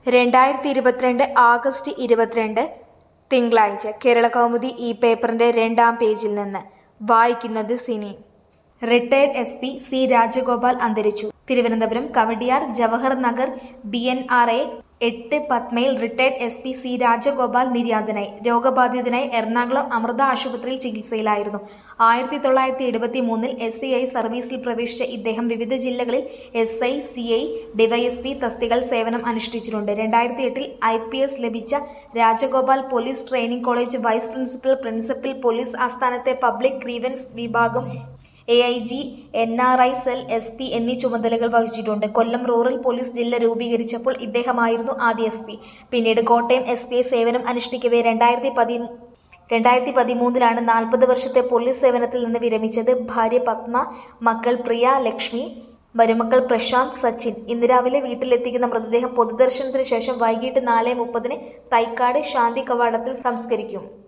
രണ്ടായിരത്തി ഇരുപത്തിരണ്ട് ആഗസ്റ്റ് ഇരുപത്തിരണ്ട് തിങ്കളാഴ്ച കേരളകൗമുദി ഈ പേപ്പറിന്റെ രണ്ടാം പേജിൽ നിന്ന് വായിക്കുന്നത് സിനി retired S P C Rajagopal അന്തരിച്ചു Thiruvananthapuram Kowdiar Jawahar Nagar B N R A എട്ട് പത്മയിൽ retired S P C Rajagopal നിര്യാതനായി രോഗബാധിതനായി എറണാകുളം അമൃത ആശുപത്രിയിൽ ചികിത്സയിലായിരുന്നു ആയിരത്തി തൊള്ളായിരത്തി എഴുപത്തി മൂന്നിൽ എസ് സി ഐ സർവീസിൽ പ്രവേശിച്ച ഇദ്ദേഹം വിവിധ ജില്ലകളിൽ S I C I DYSP തസ്തികൾ സേവനം അനുഷ്ഠിച്ചിട്ടുണ്ട് രണ്ടായിരത്തി എട്ടിൽ ഐ പി എസ് ലഭിച്ച Rajagopal police training college vice principal principal police ആസ്ഥാനത്തെ പബ്ലിക് ഗ്രീവൻസ് വിഭാഗം A I G N R I cell S P എന്നീ ചുമതലകൾ വഹിച്ചിട്ടുണ്ട് കൊല്ലം റൂറൽ പോലീസ് ജില്ല രൂപീകരിച്ചപ്പോൾ ഇദ്ദേഹമായിരുന്നു ആദ്യ എസ് പി പിന്നീട് കോട്ടയം എസ് പി സേവനം അനുഷ്ഠിക്കവേ രണ്ടായിരത്തി പതി രണ്ടായിരത്തി പതിമൂന്നിലാണ് നാൽപ്പത് വർഷത്തെ പോലീസ് സേവനത്തിൽ നിന്ന് വിരമിച്ചത് ഭാര്യ പത്മ മക്കൾ പ്രിയ ലക്ഷ്മി മരുമക്കൾ പ്രശാന്ത് സച്ചിൻ ഇന്ന് രാവിലെ വീട്ടിലെത്തിക്കുന്ന മൃതദേഹം പൊതുദർശനത്തിന് ശേഷം വൈകിട്ട് നാല് മുപ്പതിന് തൈക്കാട് ശാന്തി കവാടത്തിൽ സംസ്കരിക്കും